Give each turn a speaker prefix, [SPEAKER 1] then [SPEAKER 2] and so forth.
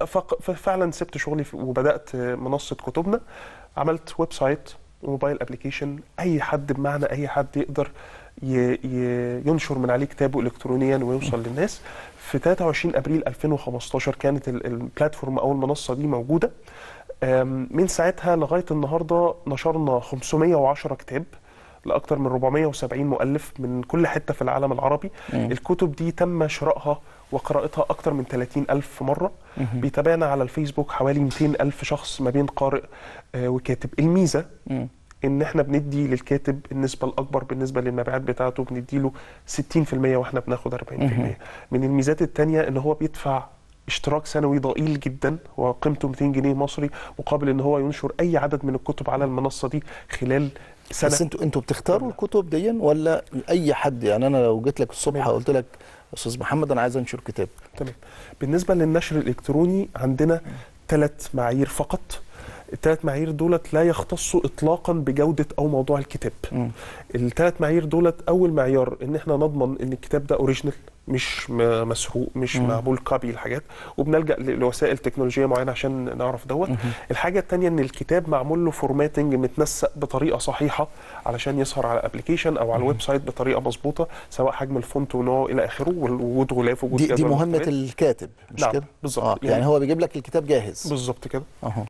[SPEAKER 1] فق- ففعلا سبت شغلي في- وبدات منصه كتبنا عملت ويب سايت وموبايل ابلكيشن اي حد بمعنى اي حد يقدر ي- ي- ينشر من عليه كتابه الكترونيا ويوصل للناس في 23 ابريل 2015 كانت ال- البلاتفورم او المنصه دي موجوده أم، من ساعتها لغايه النهارده نشرنا 510 كتاب لاكثر من 470 مؤلف من كل حته في العالم العربي
[SPEAKER 2] مم.
[SPEAKER 1] الكتب دي تم شرائها وقراءتها اكثر من 30 الف مره
[SPEAKER 2] مهم.
[SPEAKER 1] بيتابعنا على الفيسبوك حوالي 200 الف شخص ما بين قارئ آه، وكاتب الميزه
[SPEAKER 2] مم.
[SPEAKER 1] ان احنا بندي للكاتب النسبه الاكبر بالنسبه للمبيعات بتاعته بندي له 60% واحنا بناخد 40%
[SPEAKER 2] مهم.
[SPEAKER 1] من الميزات التانية ان هو بيدفع اشتراك سنوي ضئيل جدا هو قيمته 200 جنيه مصري مقابل ان هو ينشر اي عدد من الكتب على المنصه دي خلال سنه
[SPEAKER 2] بس انتوا انتوا بتختاروا الكتب دي ولا اي حد يعني انا لو جيت لك الصبح
[SPEAKER 1] تمام.
[SPEAKER 2] قلت لك استاذ محمد انا عايز انشر كتاب
[SPEAKER 1] تمام بالنسبه للنشر الالكتروني عندنا ثلاث معايير فقط الثلاث معايير دولت لا يختصوا اطلاقا بجوده او موضوع الكتاب
[SPEAKER 2] مم.
[SPEAKER 1] الثلاث معايير دولت اول معيار ان احنا نضمن ان الكتاب ده اوريجينال مش م- مسروق مش
[SPEAKER 2] مم.
[SPEAKER 1] معمول كوبي الحاجات وبنلجا ل- لوسائل تكنولوجيه معينه عشان نعرف دوت
[SPEAKER 2] مهم.
[SPEAKER 1] الحاجه الثانيه ان الكتاب معمول له فورماتنج متنسق بطريقه صحيحه علشان يظهر على الابلكيشن او على الويب سايت بطريقه مظبوطه سواء حجم الفونت ونوعه الى اخره ووجود غلاف وجود
[SPEAKER 2] دي, دي
[SPEAKER 1] جدول
[SPEAKER 2] مهمه
[SPEAKER 1] مكتبات.
[SPEAKER 2] الكاتب مش
[SPEAKER 1] نعم،
[SPEAKER 2] كده
[SPEAKER 1] بالظبط.
[SPEAKER 2] آه. يعني
[SPEAKER 1] يعني-
[SPEAKER 2] هو بيجيب لك الكتاب جاهز
[SPEAKER 1] بالظبط كده
[SPEAKER 2] اهو